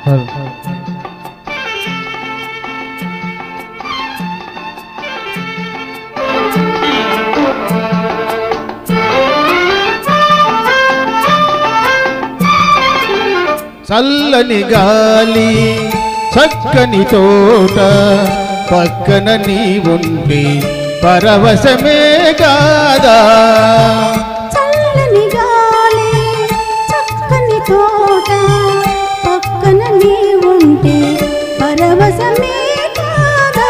చల్లని గాలి చక్కని తోట పక్కన నీ ఉండి పరవశమే కాదా చల్లని గాలి చక్కని తోట పక్కన నీ ఉంటే పరవశమే కాదా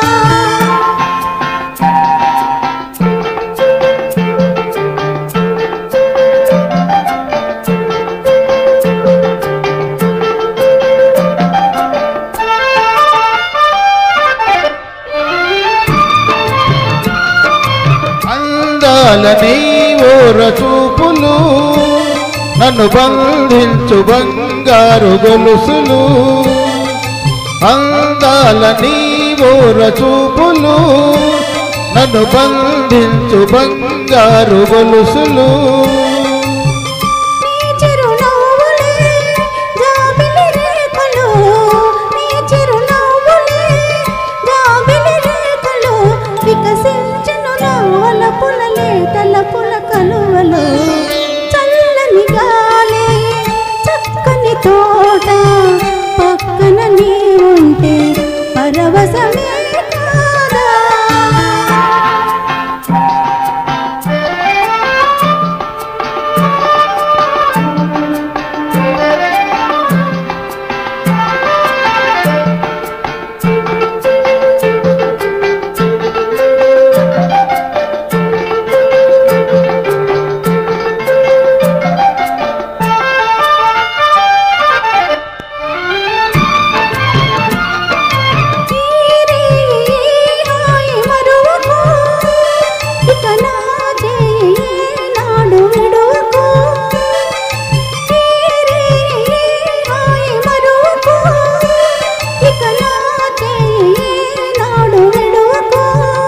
అందాలని ఓర చూపులు నన్ను బంధించు బంగారు గొలుసులు అందాలని ఓర చూపులు నన్ను బంధించు బంగారు గొలుసులు నీ చిరునవ్వులే జాబిలి రేఖలు నీ చిరునవ్వులే జాబిలి రేఖలు వికసించును నవ్వల పులలే తలపుల కలువలు చల్లని గాలి చక్కని తోట పక్కన నీ ఉంటే పరవశమే కాదా తీరే హాయి మరువకు ఇక నా చేయి నాడు విడువకు తీరే హాయి మరువకు ఇక నా చేయి నాడు విడువకు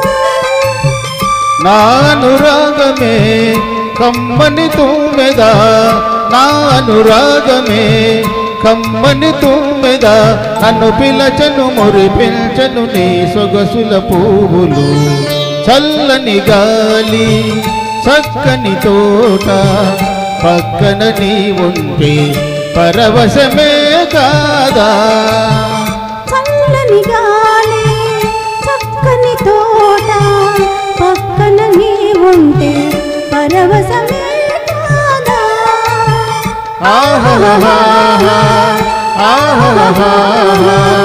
నానురాగమే కమ్మని తుమ్మెదా నానురాగమే కమ్మని తుమ్మెదా నన్ను పిలచను మురిపించను నీ సొగసుల పువ్వులు చల్లని గాలి చక్కని తోట పక్కన నీ ఉంటే పరవశమే కాదా చల్లని గాలి చక్కని తోట పక్కన నీ ఉంటే పరవశమే కాదా ఆహా ఆహా